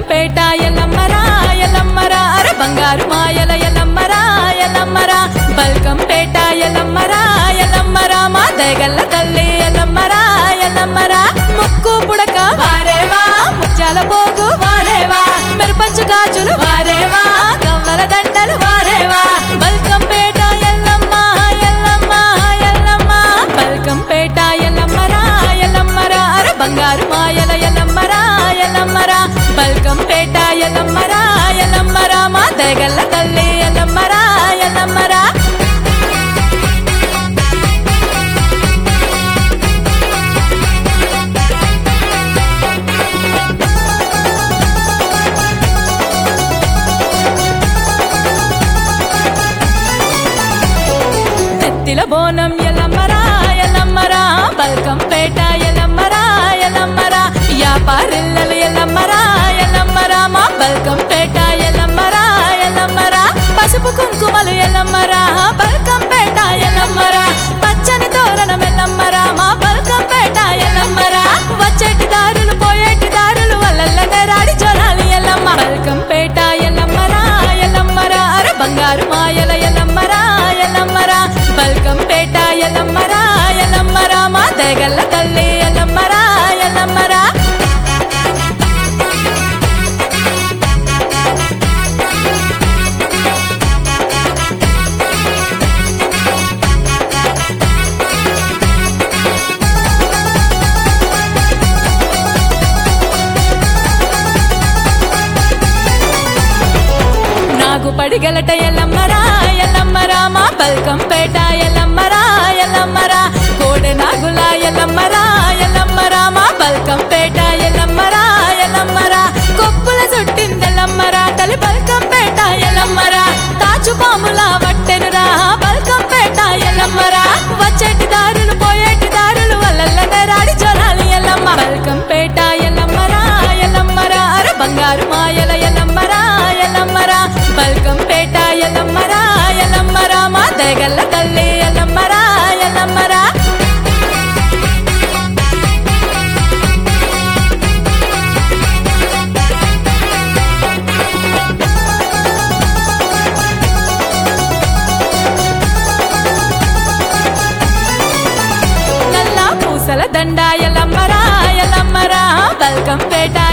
బల్కంపేట ఎల్లమ్మరా ఎల్లమ్మరా అర బంగారు మాయల ఎల్లమ్మరా ఎల్లమ్మరా బల్కంపేట ఎల్లమ్మరా ఎల్లమ్మరా మా దయగల్ల తల్లి ఎల్లమ్మరా ఎల్లమ్మరా ముక్కు పుడక వారేవా ముత్యాల పోగు వారేవా మెరుపంచు గాజులు వారేవా గవ్వల దండలు వారేవా బల్కంపేట ఎల్లమ్మ ఎల్లమ్మ ఎల్లమ్మ బల్కంపేట ఎల్లమ్మరా ఎల్లమ్మరా అర బంగారు మాయల ఎల్లమ్మరా ఎల్లమ్మరా బల్కంపేట ఎల్లమ్మరా ఎల్లమ్మరా మా దయగల్ల తల్లి ఎల్లమ్మరా ఎల్లమ్మరా నెత్తిల బోనం ఎల్లమ్మరా ఎల్లమ్మరా బల్కంపేట ఎల్లమ్మరా ఎల్లమ్మరా యాపారిల్లలు ఎల్లమ్మరా ఎల్లమ్మరా మా బల్కంపేట ఎల్లమ్మరా ఎల్లమ్మరా పసుపు కుంకుమలు ఎల్లమ్మరా బల్కంపేట ఎల్లమ్మరా పచ్చని తోరణం ఎల్లమ్మరా మా బల్కంపేట ఎల్లమ్మరా వచ్చేటి దారులు పోయేటి దారులు వల్లల్లనే రాడి జొరాలి ఎల్లమ్మ బల్కంపేట ఎల్లమ్మరా ఎల్లమ్మరా అర బంగారు మాయల ఎల్లమ్మరా ఎల్లమ్మరా బల్కంపేట ఎల్లమ్మరా ఎల్లమ్మరా మా దయగల్ల తల్లి ఎల్లమ్మరా ఎల్లమ్మరా నాగు పడిగలట ఎల్లమ్మరా ఎల్లమ్మరా మా పల్కంపేట ఎల్లమ్మరా ఎల్లమ్మరా కోడె నాగుల ఎల్లమ్మరా ఎల్లమ్మరా మా పల్కంపేట ఎల్లమ్మరా ఎల్లమ్మరా కొప్పుల చుట్టిందెల్లమ్మరా తలి పల్కంపేట ఎల్లమ్మరా తాచు పాముల వట్టెనురా పల్కంపేట ఎల్లమ్మరా వచ్చేటి దారులు పోయేటి దారులు వల్లల్లనే రాడి జొరాలి ఎల్లమ్మ పల్కంపేట ఎల్లమ్మరా ఎల్లమ్మరా అర బంగారు మాయల ఎల్లమ్మరా ఎల్లమ్మరా బల్కంపేట ఎల్లమ్మరా ఎల్లమ్మరా మా దయగల్ల తల్లి ఎల్లమ్మరా ఎల్లమ్మరా నల్ల పూసల దండ ఎల్లమ్మరా ఎల్లమ్మరా బల్కంపేట